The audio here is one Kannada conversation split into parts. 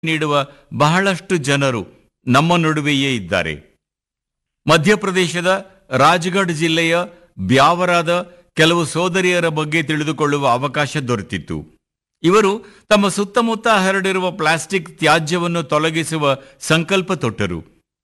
ನೀಡುವ ಬಹಳಷ್ಟು ಜನರು ನಮ್ಮ ನಡುವೆಯೇ ಇದ್ದಾರೆ ಮಧ್ಯಪ್ರದೇಶದ ರಾಜ್ಗಢ್ ಜಿಲ್ಲೆಯ ಬ್ಯಾವರಾದ ಕೆಲವು ಸೋದರಿಯರ ಬಗ್ಗೆ ತಿಳಿದುಕೊಳ್ಳುವ ಅವಕಾಶ ದೊರೆತಿತ್ತು ಇವರು ತಮ್ಮ ಸುತ್ತಮುತ್ತ ಹರಡಿರುವ ಪ್ಲಾಸ್ಟಿಕ್ ತ್ಯಾಜ್ಯವನ್ನು ತೊಲಗಿಸುವ ಸಂಕಲ್ಪ ತೊಟ್ಟರು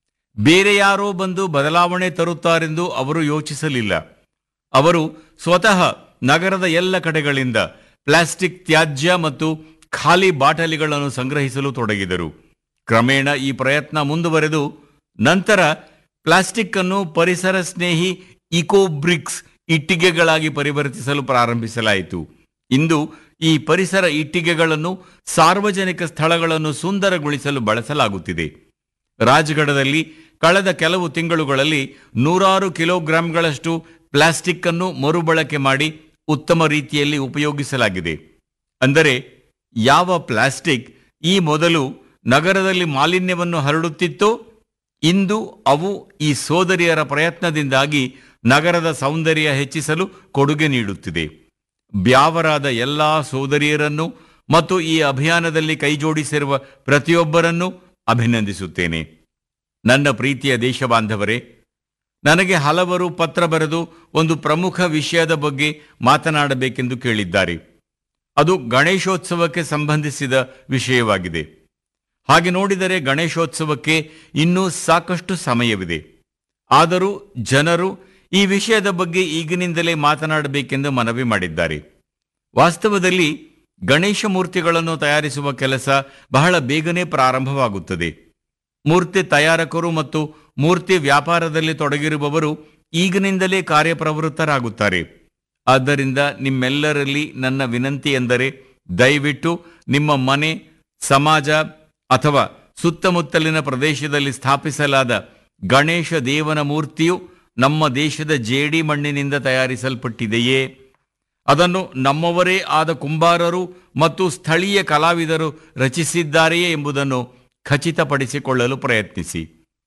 ಬೇರೆ ಯಾರೋ ಬಂದು ಬದಲಾವಣೆ ತರುತ್ತಾರೆಂದು ಅವರು ಯೋಚಿಸಲಿಲ್ಲ ಅವರು ಸ್ವತಃ ನಗರದ ಎಲ್ಲ ಕಡೆಗಳಿಂದ ಪ್ಲಾಸ್ಟಿಕ್ ತ್ಯಾಜ್ಯ ಮತ್ತು ಖಾಲಿ ಬಾಟಲಿಗಳನ್ನು ಸಂಗ್ರಹಿಸಲು ತೊಡಗಿದರು ಕ್ರಮೇಣ ಈ ಪ್ರಯತ್ನ ಮುಂದುವರೆದು ನಂತರ ಪ್ಲಾಸ್ಟಿಕ್ ಅನ್ನು ಪರಿಸರ ಸ್ನೇಹಿ ಇಕೋಬ್ರಿಕ್ಸ್ ಇಟ್ಟಿಗೆಗಳಾಗಿ ಪರಿವರ್ತಿಸಲು ಪ್ರಾರಂಭಿಸಲಾಯಿತು ಇಂದು ಈ ಪರಿಸರ ಇಟ್ಟಿಗೆಗಳನ್ನು ಸಾರ್ವಜನಿಕ ಸ್ಥಳಗಳನ್ನು ಸುಂದರಗೊಳಿಸಲು ಬಳಸಲಾಗುತ್ತಿದೆ ರಾಜ್ಗಢದಲ್ಲಿ ಕಳೆದ ಕೆಲವು ತಿಂಗಳುಗಳಲ್ಲಿ ನೂರಾರು ಕಿಲೋಗ್ರಾಂಗಳಷ್ಟು ಪ್ಲಾಸ್ಟಿಕ್ ಅನ್ನು ಮರುಬಳಕೆ ಮಾಡಿ ಉತ್ತಮ ರೀತಿಯಲ್ಲಿ ಉಪಯೋಗಿಸಲಾಗಿದೆ ಅಂದರೆ ಯಾವ ಪ್ಲಾಸ್ಟಿಕ್ ಈ ಮೊದಲು ನಗರದಲ್ಲಿ ಮಾಲಿನ್ಯವನ್ನು ಹರಡುತ್ತಿತ್ತೋ ಇಂದು ಅವು ಈ ಸೋದರಿಯರ ಪ್ರಯತ್ನದಿಂದಾಗಿ ನಗರದ ಸೌಂದರ್ಯ ಹೆಚ್ಚಿಸಲು ಕೊಡುಗೆ ನೀಡುತ್ತಿದೆ ಬ್ಯಾವರಾದ ಎಲ್ಲಾ ಸೋದರಿಯರನ್ನು ಮತ್ತು ಈ ಅಭಿಯಾನದಲ್ಲಿ ಕೈಜೋಡಿಸಿರುವ ಪ್ರತಿಯೊಬ್ಬರನ್ನು ಅಭಿನಂದಿಸುತ್ತೇನೆ ನನ್ನ ಪ್ರೀತಿಯ ದೇಶಬಾಂಧವರೇ ನನಗೆ ಹಲವರು ಪತ್ರ ಬರೆದು ಒಂದು ಪ್ರಮುಖ ವಿಷಯದ ಬಗ್ಗೆ ಮಾತನಾಡಬೇಕೆಂದು ಕೇಳಿದ್ದಾರೆ ಅದು ಗಣೇಶೋತ್ಸವಕ್ಕೆ ಸಂಬಂಧಿಸಿದ ವಿಷಯವಾಗಿದೆ ಹಾಗೆ ನೋಡಿದರೆ ಗಣೇಶೋತ್ಸವಕ್ಕೆ ಇನ್ನೂ ಸಾಕಷ್ಟು ಸಮಯವಿದೆ ಆದರೂ ಜನರು ಈ ವಿಷಯದ ಬಗ್ಗೆ ಈಗಿನಿಂದಲೇ ಮಾತನಾಡಬೇಕೆಂದು ಮನವಿ ಮಾಡಿದ್ದಾರೆ ವಾಸ್ತವದಲ್ಲಿ ಗಣೇಶ ಮೂರ್ತಿಗಳನ್ನು ತಯಾರಿಸುವ ಕೆಲಸ ಬಹಳ ಬೇಗನೆ ಪ್ರಾರಂಭವಾಗುತ್ತದೆ ಮೂರ್ತಿ ತಯಾರಕರು ಮತ್ತು ಮೂರ್ತಿ ವ್ಯಾಪಾರದಲ್ಲಿ ತೊಡಗಿರುವವರು ಈಗಿನಿಂದಲೇ ಕಾರ್ಯಪ್ರವೃತ್ತರಾಗುತ್ತಾರೆ ಆದ್ದರಿಂದ ನಿಮ್ಮೆಲ್ಲರಲ್ಲಿ ನನ್ನ ವಿನಂತಿ ಎಂದರೆ ದಯವಿಟ್ಟು ನಿಮ್ಮ ಮನೆ ಸಮಾಜ ಅಥವಾ ಸುತ್ತಮುತ್ತಲಿನ ಪ್ರದೇಶದಲ್ಲಿ ಸ್ಥಾಪಿಸಲಾದ ಗಣೇಶ ದೇವನ ಮೂರ್ತಿಯು ನಮ್ಮ ದೇಶದ ಜೇಡಿ ಮಣ್ಣಿನಿಂದ ತಯಾರಿಸಲ್ಪಟ್ಟಿದೆಯೇ ಅದನ್ನು ನಮ್ಮವರೇ ಆದ ಕುಂಬಾರರು ಮತ್ತು ಸ್ಥಳೀಯ ಕಲಾವಿದರು ರಚಿಸಿದ್ದಾರೆಯೇ ಎಂಬುದನ್ನು ಖಚಿತಪಡಿಸಿಕೊಳ್ಳಲು ಪ್ರಯತ್ನಿಸಿ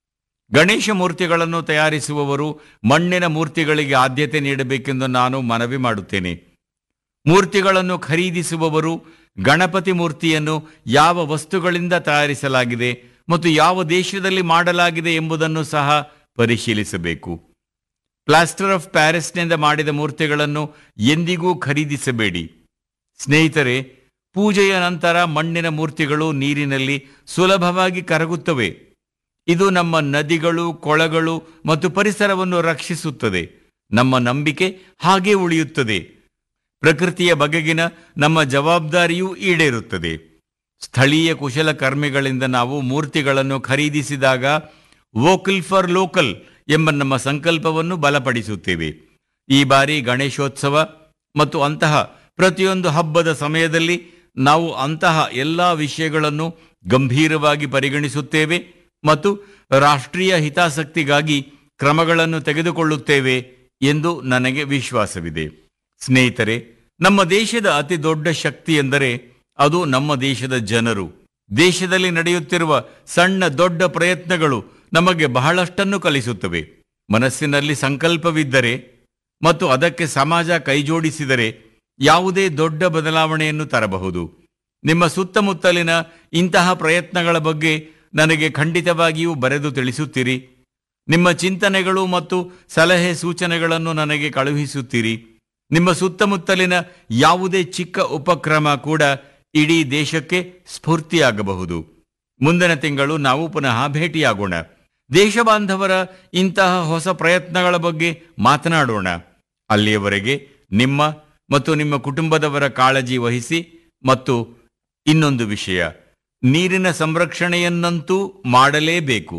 ಗಣೇಶ ಮೂರ್ತಿಗಳನ್ನು ತಯಾರಿಸುವವರು ಮಣ್ಣಿನ ಮೂರ್ತಿಗಳಿಗೆ ಆದ್ಯತೆ ನೀಡಬೇಕೆಂದು ನಾನು ಮನವಿ ಮಾಡುತ್ತೇನೆ ಮೂರ್ತಿಗಳನ್ನು ಖರೀದಿಸುವವರು ಗಣಪತಿ ಮೂರ್ತಿಯನ್ನು ಯಾವ ವಸ್ತುಗಳಿಂದ ತಯಾರಿಸಲಾಗಿದೆ ಮತ್ತು ಯಾವ ದೇಶದಲ್ಲಿ ಮಾಡಲಾಗಿದೆ ಎಂಬುದನ್ನು ಸಹ ಪರಿಶೀಲಿಸಬೇಕು ಪ್ಲಾಸ್ಟರ್ ಆಫ್ ಪ್ಯಾರಿಸ್ನಿಂದ ಮಾಡಿದ ಮೂರ್ತಿಗಳನ್ನು ಎಂದಿಗೂ ಖರೀದಿಸಬೇಡಿ ಸ್ನೇಹಿತರೆ ಪೂಜೆಯ ನಂತರ ಮಣ್ಣಿನ ಮೂರ್ತಿಗಳು ನೀರಿನಲ್ಲಿ ಸುಲಭವಾಗಿ ಕರಗುತ್ತವೆ ಇದು ನಮ್ಮ ನದಿಗಳು ಕೊಳಗಳು ಮತ್ತು ಪರಿಸರವನ್ನು ರಕ್ಷಿಸುತ್ತದೆ ನಮ್ಮ ನಂಬಿಕೆ ಹಾಗೇ ಉಳಿಯುತ್ತದೆ ಪ್ರಕೃತಿಯ ಬಗೆಗಿನ ನಮ್ಮ ಜವಾಬ್ದಾರಿಯೂ ಈಡೇರುತ್ತದೆ ಸ್ಥಳೀಯ ಕುಶಲಕರ್ಮಿಗಳಿಂದ ನಾವು ಮೂರ್ತಿಗಳನ್ನು ಖರೀದಿಸಿದಾಗ ವೋಕಲ್ ಫಾರ್ ಲೋಕಲ್ ಎಂಬ ನಮ್ಮ ಸಂಕಲ್ಪವನ್ನು ಬಲಪಡಿಸುತ್ತೇವೆ ಈ ಬಾರಿ ಗಣೇಶೋತ್ಸವ ಮತ್ತು ಅಂತಹ ಪ್ರತಿಯೊಂದು ಹಬ್ಬದ ಸಮಯದಲ್ಲಿ ನಾವು ಅಂತಹ ಎಲ್ಲ ವಿಷಯಗಳನ್ನು ಗಂಭೀರವಾಗಿ ಪರಿಗಣಿಸುತ್ತೇವೆ ಮತ್ತು ರಾಷ್ಟ್ರೀಯ ಹಿತಾಸಕ್ತಿಗಾಗಿ ಕ್ರಮಗಳನ್ನು ತೆಗೆದುಕೊಳ್ಳುತ್ತೇವೆ ಎಂದು ನನಗೆ ವಿಶ್ವಾಸವಿದೆ ಸ್ನೇಹಿತರೆ ನಮ್ಮ ದೇಶದ ಅತಿ ದೊಡ್ಡ ಶಕ್ತಿ ಎಂದರೆ ಅದು ನಮ್ಮ ದೇಶದ ಜನರು ದೇಶದಲ್ಲಿ ನಡೆಯುತ್ತಿರುವ ಸಣ್ಣ ದೊಡ್ಡ ಪ್ರಯತ್ನಗಳು ನಮಗೆ ಬಹಳಷ್ಟನ್ನು ಕಲಿಸುತ್ತವೆ ಮನಸ್ಸಿನಲ್ಲಿ ಸಂಕಲ್ಪವಿದ್ದರೆ ಮತ್ತು ಅದಕ್ಕೆ ಸಮಾಜ ಕೈಜೋಡಿಸಿದರೆ ಯಾವುದೇ ದೊಡ್ಡ ಬದಲಾವಣೆಯನ್ನು ತರಬಹುದು ನಿಮ್ಮ ಸುತ್ತಮುತ್ತಲಿನ ಇಂತಹ ಪ್ರಯತ್ನಗಳ ಬಗ್ಗೆ ನನಗೆ ಖಂಡಿತವಾಗಿಯೂ ಬರೆದು ತಿಳಿಸುತ್ತೀರಿ ನಿಮ್ಮ ಚಿಂತನೆಗಳು ಮತ್ತು ಸಲಹೆ ಸೂಚನೆಗಳನ್ನು ನನಗೆ ಕಳುಹಿಸುತ್ತೀರಿ ನಿಮ್ಮ ಸುತ್ತಮುತ್ತಲಿನ ಯಾವುದೇ ಚಿಕ್ಕ ಉಪಕ್ರಮ ಕೂಡ ಇಡೀ ದೇಶಕ್ಕೆ ಸ್ಫೂರ್ತಿಯಾಗಬಹುದು ಮುಂದಿನ ತಿಂಗಳು ನಾವು ಪುನಃ ಭೇಟಿಯಾಗೋಣ ದೇಶಬಾಂಧವರ ಇಂತಹ ಹೊಸ ಪ್ರಯತ್ನಗಳ ಬಗ್ಗೆ ಮಾತನಾಡೋಣ ಅಲ್ಲಿಯವರೆಗೆ ನಿಮ್ಮ ಮತ್ತು ನಿಮ್ಮ ಕುಟುಂಬದವರ ಕಾಳಜಿ ವಹಿಸಿ ಮತ್ತು ಇನ್ನೊಂದು ವಿಷಯ ನೀರಿನ ಸಂರಕ್ಷಣೆಯನ್ನಂತೂ ಮಾಡಲೇಬೇಕು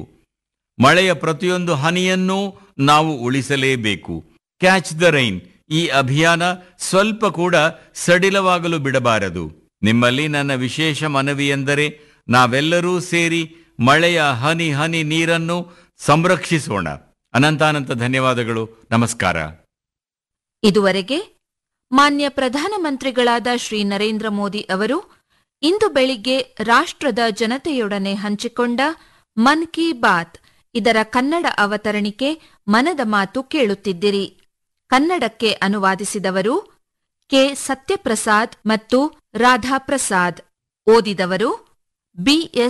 ಮಳೆಯ ಪ್ರತಿಯೊಂದು ಹನಿಯನ್ನೂ ನಾವು ಉಳಿಸಲೇಬೇಕು ಕ್ಯಾಚ್ ದ ರೈನ್ ಈ ಅಭಿಯಾನ ಸ್ವಲ್ಪ ಕೂಡ ಸಡಿಲವಾಗಲು ಬಿಡಬಾರದು ನಿಮ್ಮಲ್ಲಿ ನನ್ನ ವಿಶೇಷ ಮನವಿ ಎಂದರೆ ನಾವೆಲ್ಲರೂ ಸೇರಿ ಮಳೆಯ ಹನಿ ಹನಿ ನೀರನ್ನು ಸಂರಕ್ಷಿಸೋಣ ಅನಂತಾನಂತ ಧನ್ಯವಾದಗಳು ನಮಸ್ಕಾರ ಇದುವರೆಗೆ ಮಾನ್ಯ ಪ್ರಧಾನಮಂತ್ರಿಗಳಾದ ಶ್ರೀ ನರೇಂದ್ರ ಮೋದಿ ಅವರು ಇಂದು ಬೆಳಿಗ್ಗೆ ರಾಷ್ಟ್ರದ ಜನತೆಯೊಡನೆ ಹಂಚಿಕೊಂಡ ಮನ್ ಕಿ ಬಾತ್ ಇದರ ಕನ್ನಡ ಅವತರಣಿಕೆ ಮನದ ಮಾತು ಕೇಳುತ್ತಿದ್ದಿರಿ ಕನ್ನಡಕ್ಕೆ ಅನುವಾದಿಸಿದವರು ಕೆ ಸತ್ಯಪ್ರಸಾದ್ ಮತ್ತು ರಾಧಾಪ್ರಸಾದ್ ಓದಿದವರು ಬಿಎಸ್